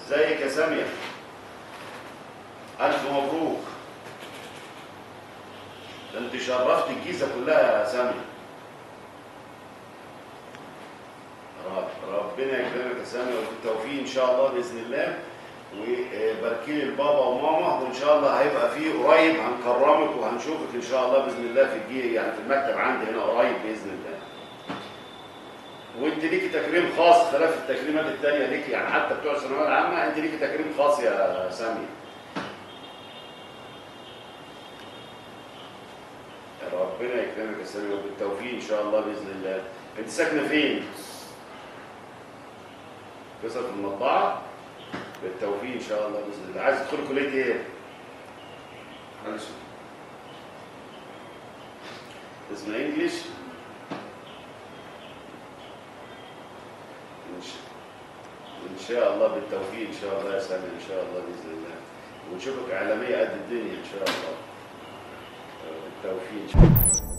ازيك يا سامية ألف مبروك ده أنت شرفت الجيزة كلها يا سامية رب- ربنا يكرمك يا سامية وبالتوفيق إن شاء الله بإذن الله وباركي لي البابا وماما وإن شاء الله هيبقى فيه قريب هنكرمك وهنشوفك إن شاء الله بإذن الله في الجي يعني في المكتب عندي هنا قريب بإذن الله وانت ليكي تكريم خاص خلاف التكريمات التانية ليكي يعني حتى بتوع الثانويه العامه انت ليكي تكريم خاص يا سامي ربنا يكرمك يا سامي وبالتوفيق ان شاء الله باذن الله انت ساكنه فين؟ قصة في المطبعة بالتوفيق ان شاء الله باذن الله عايز تدخلي كليه ايه؟ معلش اسمها انجلش إن شاء- إن شاء الله بالتوفيق إن شاء الله يا سامي إن شاء الله بإذن الله ونشوفك إعلامية قد الدنيا إن شاء الله بالتوفيق إن شاء الله